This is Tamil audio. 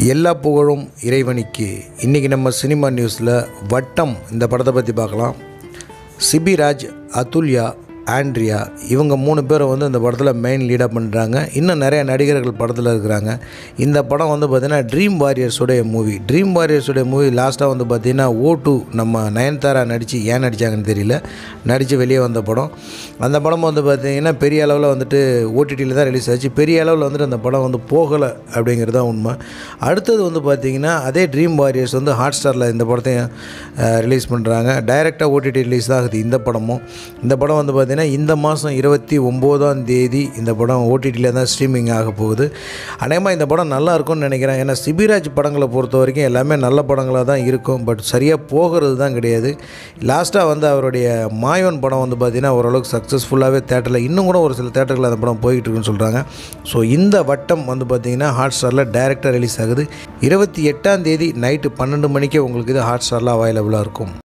எல்லா புகழும் இறைவனுக்கு இன்றைக்கி நம்ம சினிமா நியூஸில் வட்டம் இந்த படத்தை பற்றி பார்க்கலாம் சிபிராஜ் அதுல்யா ஆண்ட்ரியா இவங்க மூணு பேரும் வந்து இந்த படத்தில் மெயின் லீடாக பண்ணுறாங்க இன்னும் நிறைய நடிகர்கள் படத்தில் இருக்கிறாங்க இந்த படம் வந்து பார்த்திங்கன்னா ட்ரீம் வாரியர்ஸோடைய மூவி ட்ரீம் வாரியர்ஸோடைய மூவி லாஸ்ட்டாக வந்து பார்த்திங்கன்னா ஓ டூ நம்ம நயன்தாரா நடித்து ஏன் நடித்தாங்கன்னு தெரியல நடித்து வெளியே வந்த படம் அந்த படம் வந்து பார்த்திங்கன்னா பெரிய அளவில் வந்துட்டு ஓடிடியில் தான் ரிலீஸ் ஆச்சு பெரிய அளவில் வந்துட்டு அந்த படம் வந்து போகலை அப்படிங்கிறது தான் உண்மை அடுத்தது வந்து பார்த்திங்கன்னா அதே ட்ரீம் வாரியர்ஸ் வந்து ஹாட் ஸ்டாரில் இந்த படத்தையும் ரிலீஸ் பண்ணுறாங்க டைரெக்டாக ஓடிடி ரிலீஸ் தான் ஆகுது இந்த படமும் இந்த படம் வந்து பார்த்திங்கன்னா இந்த மாதம் இருபத்தி ஒம்போதாம் தேதி இந்த படம் ஓடிடியில் தான் ஸ்ட்ரீமிங் ஆக போகுது அநேகமாக இந்த படம் நல்லா இருக்கும்னு நினைக்கிறேன் ஏன்னா சிபிராஜ் படங்களை பொறுத்த வரைக்கும் எல்லாமே நல்ல படங்களாக தான் இருக்கும் பட் சரியாக போகிறது தான் கிடையாது லாஸ்ட்டாக வந்து அவருடைய மாயோன் படம் வந்து பார்த்திங்கன்னா ஓரளவுக்கு சக்ஸஸ்ஃபுல்லாகவே தேட்டரில் இன்னும் கூட ஒரு சில தேட்டரில் அந்த படம் போய்கிட்டு இருக்குன்னு சொல்கிறாங்க ஸோ இந்த வட்டம் வந்து பார்த்திங்கன்னா ஹாட் ஸ்டாரில் டைரெக்டாக ரிலீஸ் ஆகுது இருபத்தி எட்டாம் தேதி நைட்டு பன்னெண்டு மணிக்கே உங்களுக்கு இது ஹாட் ஸ்டாரில் அவைலபிளாக இருக்கும்